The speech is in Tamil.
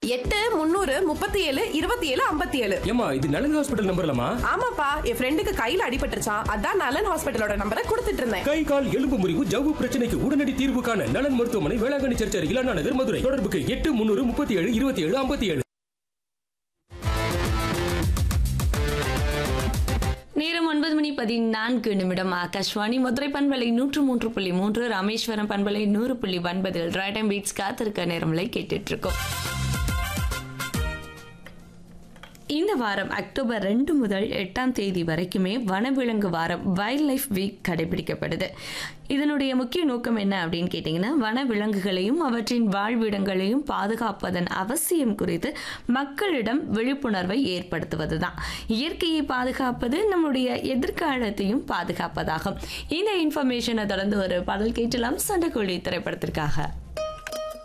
எட்டு முந்நூறு முப்பத்தி ஏழு இருபத்தி ஏழு ஐம்பத்தி ஏழு ஏமா இது நலன் ஹாஸ்பிட்டல் நம்பர்லாமா ஆமாப்பா என் ஃப்ரெண்டுக்கு கையில அடிபட்டுருச்சான் அதான் நலன் ஹாஸ்பிட்டலோட நம்பரை கொடுத்துட்டு இருந்தேன் கை கால் எலும்பு முறிவு ஜவ்வு பிரச்சனைக்கு உடனடி தீர்வு காண நலன் மருத்துவமனை வேளாங்கண்ணி சர்ச் அருகில் அண்ணா நகர் மதுரை தொடர்புக்கு எட்டு முன்னூறு முப்பத்தி ஏழு இருபத்தி ஏழு ஐம்பத்தி ஏழு நேரம் ஒன்பது மணி பதினான்கு நிமிடம் ஆகாஷ்வாணி மதுரை பண்பலை நூற்று மூன்று புள்ளி மூன்று ராமேஸ்வரம் பண்பலை நூறு புள்ளி ஒன்பதில் ரைடம் பீட்ஸ் காத்திருக்க நேரம்லை கேட்டுட்டு இருக்கோம் இந்த வாரம் அக்டோபர் ரெண்டு முதல் எட்டாம் தேதி வரைக்குமே வனவிலங்கு வாரம் வைல்ட் லைஃப் வீக் கடைபிடிக்கப்படுது இதனுடைய முக்கிய நோக்கம் என்ன அப்படின்னு கேட்டிங்கன்னா வனவிலங்குகளையும் அவற்றின் வாழ்விடங்களையும் பாதுகாப்பதன் அவசியம் குறித்து மக்களிடம் விழிப்புணர்வை ஏற்படுத்துவது தான் இயற்கையை பாதுகாப்பது நம்முடைய எதிர்காலத்தையும் பாதுகாப்பதாகும் இந்த இன்ஃபர்மேஷனை தொடர்ந்து ஒரு பாடல் கேட்டலாம் சண்டைக்கோழி திரைப்படத்திற்காக